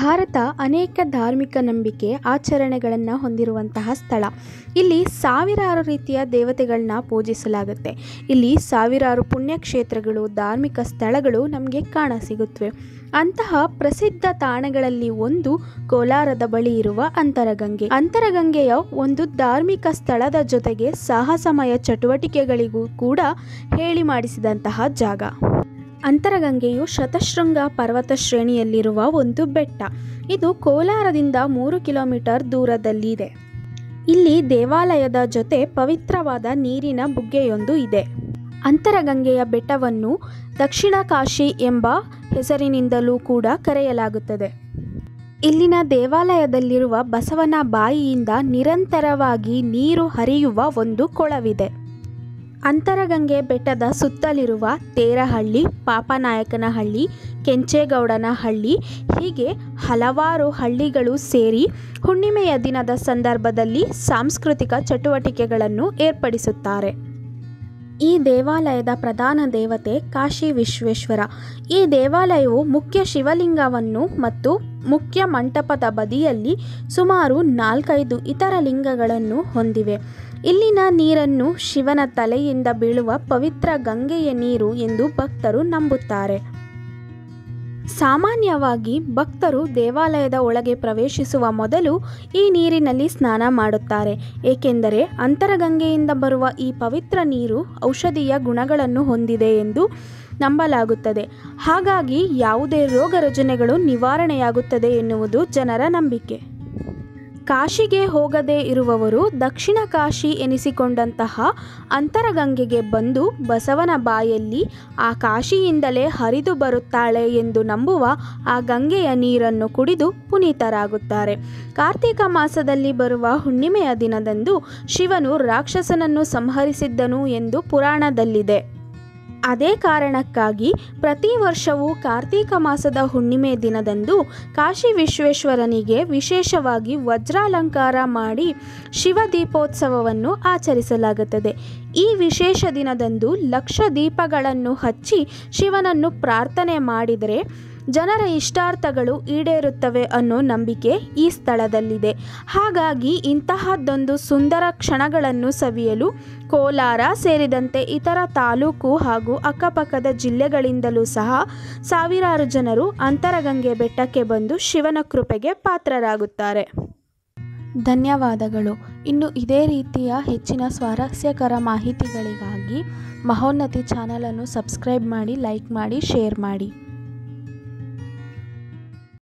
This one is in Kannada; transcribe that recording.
ಭಾರತ ಅನೇಕ ಧಾರ್ಮಿಕ ನಂಬಿಕೆ ಆಚರಣೆಗಳನ್ನು ಹೊಂದಿರುವಂತಹ ಸ್ಥಳ ಇಲ್ಲಿ ಸಾವಿರಾರು ರೀತಿಯ ದೇವತೆಗಳನ್ನ ಪೂಜಿಸಲಾಗುತ್ತೆ ಇಲ್ಲಿ ಸಾವಿರಾರು ಪುಣ್ಯಕ್ಷೇತ್ರಗಳು ಧಾರ್ಮಿಕ ಸ್ಥಳಗಳು ನಮಗೆ ಕಾಣಸಿಗುತ್ತವೆ ಅಂತಹ ಪ್ರಸಿದ್ಧ ತಾಣಗಳಲ್ಲಿ ಒಂದು ಕೋಲಾರದ ಬಳಿ ಇರುವ ಅಂತರಗಂಗೆ ಅಂತರಗಂಗೆಯ ಒಂದು ಧಾರ್ಮಿಕ ಸ್ಥಳದ ಜೊತೆಗೆ ಸಾಹಸಮಯ ಚಟುವಟಿಕೆಗಳಿಗೂ ಕೂಡ ಹೇಳಿ ಮಾಡಿಸಿದಂತಹ ಜಾಗ ಅಂತರಗಂಗೆಯು ಶತಶೃಂಗ ಪರ್ವತ ಶ್ರೇಣಿಯಲ್ಲಿರುವ ಒಂದು ಬೆಟ್ಟ ಇದು ಕೋಲಾರದಿಂದ ಮೂರು ಕಿಲೋಮೀಟರ್ ದೂರದಲ್ಲಿದೆ ಇಲ್ಲಿ ದೇವಾಲಯದ ಜೊತೆ ಪವಿತ್ರವಾದ ನೀರಿನ ಬುಗ್ಗೆಯೊಂದು ಇದೆ ಅಂತರಗಂಗೆಯ ಬೆಟ್ಟವನ್ನು ದಕ್ಷಿಣ ಕಾಶಿ ಎಂಬ ಹೆಸರಿನಿಂದಲೂ ಕೂಡ ಕರೆಯಲಾಗುತ್ತದೆ ಇಲ್ಲಿನ ದೇವಾಲಯದಲ್ಲಿರುವ ಬಸವನ ಬಾಯಿಯಿಂದ ನಿರಂತರವಾಗಿ ನೀರು ಹರಿಯುವ ಒಂದು ಕೊಳವಿದೆ ಅಂತರಗಂಗೆ ಬೆಟ್ಟದ ಸುತ್ತಲಿರುವ ತೇರಹಳ್ಳಿ ಪಾಪನಾಯಕನಹಳ್ಳಿ ಕೆಂಚೇಗೌಡನಹಳ್ಳಿ ಹೀಗೆ ಹಲವಾರು ಹಳ್ಳಿಗಳು ಸೇರಿ ಹುಣ್ಣಿಮೆಯ ದಿನದ ಸಂದರ್ಭದಲ್ಲಿ ಸಾಂಸ್ಕೃತಿಕ ಚಟುವಟಿಕೆಗಳನ್ನು ಏರ್ಪಡಿಸುತ್ತಾರೆ ಈ ದೇವಾಲಯದ ಪ್ರಧಾನ ದೇವತೆ ಕಾಶಿ ವಿಶ್ವೇಶ್ವರ ಈ ದೇವಾಲಯವು ಮುಖ್ಯ ಶಿವಲಿಂಗವನ್ನು ಮತ್ತು ಮುಖ್ಯ ಮಂಟಪದ ಬದಿಯಲ್ಲಿ ಸುಮಾರು ನಾಲ್ಕೈದು ಇತರ ಲಿಂಗಗಳನ್ನು ಹೊಂದಿವೆ ಇಲ್ಲಿನ ನೀರನ್ನು ಶಿವನ ತಲೆಯಿಂದ ಬೀಳುವ ಪವಿತ್ರ ಗಂಗೆಯ ನೀರು ಎಂದು ಭಕ್ತರು ನಂಬುತ್ತಾರೆ ಸಾಮಾನ್ಯವಾಗಿ ಭಕ್ತರು ದೇವಾಲಯದ ಒಳಗೆ ಪ್ರವೇಶಿಸುವ ಮೊದಲು ಈ ನೀರಿನಲ್ಲಿ ಸ್ನಾನ ಮಾಡುತ್ತಾರೆ ಏಕೆಂದರೆ ಅಂತರಗಂಗೆಯಿಂದ ಬರುವ ಈ ಪವಿತ್ರ ನೀರು ಔಷಧೀಯ ಗುಣಗಳನ್ನು ಹೊಂದಿದೆ ಎಂದು ನಂಬಲಾಗುತ್ತದೆ ಹಾಗಾಗಿ ಯಾವುದೇ ರೋಗ ರುಜಿನಗಳು ನಿವಾರಣೆಯಾಗುತ್ತದೆ ಎನ್ನುವುದು ಜನರ ನಂಬಿಕೆ ಕಾಶಿಗೆ ಹೋಗದೇ ಇರುವವರು ದಕ್ಷಿಣ ಕಾಶಿ ಎನಿಸಿಕೊಂಡಂತಹ ಅಂತರಗಂಗೆಗೆ ಬಂದು ಬಸವನ ಬಾಯಲ್ಲಿ ಆ ಕಾಶಿಯಿಂದಲೇ ಹರಿದು ಬರುತ್ತಾಳೆ ಎಂದು ನಂಬುವ ಆ ಗಂಗೆಯ ನೀರನ್ನು ಕುಡಿದು ಪುನೀತರಾಗುತ್ತಾರೆ ಕಾರ್ತೀಕ ಮಾಸದಲ್ಲಿ ಬರುವ ಹುಣ್ಣಿಮೆಯ ದಿನದಂದು ಶಿವನು ರಾಕ್ಷಸನನ್ನು ಸಂಹರಿಸಿದ್ದನು ಎಂದು ಪುರಾಣದಲ್ಲಿದೆ ಅದೇ ಕಾರಣಕ್ಕಾಗಿ ಪ್ರತಿ ವರ್ಷವೂ ಕಾರ್ತೀಕ ಮಾಸದ ಹುಣ್ಣಿಮೆ ದಿನದಂದು ಕಾಶಿ ವಿಶ್ವೇಶ್ವರನಿಗೆ ವಿಶೇಷವಾಗಿ ವಜ್ರಾಲಂಕಾರ ಮಾಡಿ ಶಿವ ದೀಪೋತ್ಸವವನ್ನು ಆಚರಿಸಲಾಗುತ್ತದೆ ಈ ವಿಶೇಷ ದಿನದಂದು ಲಕ್ಷ ದೀಪಗಳನ್ನು ಹಚ್ಚಿ ಶಿವನನ್ನು ಪ್ರಾರ್ಥನೆ ಮಾಡಿದರೆ ಜನರ ಇಷ್ಟಾರ್ಥಗಳು ಈಡೇರುತ್ತವೆ ಅನ್ನೋ ನಂಬಿಕೆ ಈ ಸ್ಥಳದಲ್ಲಿದೆ ಹಾಗಾಗಿ ಇಂತಹದ್ದೊಂದು ಸುಂದರ ಕ್ಷಣಗಳನ್ನು ಸವಿಯಲು ಕೋಲಾರ ಸೇರಿದಂತೆ ಇತರ ತಾಲೂಕು ಹಾಗೂ ಅಕ್ಕಪಕ್ಕದ ಜಿಲ್ಲೆಗಳಿಂದಲೂ ಸಹ ಸಾವಿರಾರು ಜನರು ಅಂತರಗಂಗೆ ಬೆಟ್ಟಕ್ಕೆ ಬಂದು ಶಿವನ ಕೃಪೆಗೆ ಪಾತ್ರರಾಗುತ್ತಾರೆ ಧನ್ಯವಾದಗಳು ಇನ್ನು ಇದೇ ರೀತಿಯ ಹೆಚ್ಚಿನ ಸ್ವಾರಸ್ಯಕರ ಮಾಹಿತಿಗಳಿಗಾಗಿ ಮಹೋನ್ನತಿ ಚಾನಲನ್ನು ಸಬ್ಸ್ಕ್ರೈಬ್ ಮಾಡಿ ಲೈಕ್ ಮಾಡಿ ಶೇರ್ ಮಾಡಿ